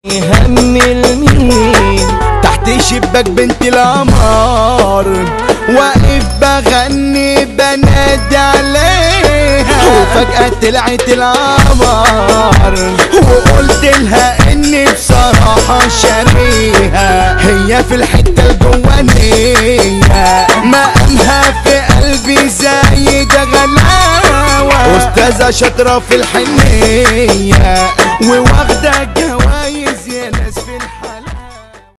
هم المين تحت شباك بنت القمر واقف بغني بنادي عليها وفجأة طلعت القمر وقلت لها اني بصراحة شاريها هي في الحتة الجوانية مقامها في قلبي زي ده غلاوة أستاذة شاطرة في الحنية وواخدة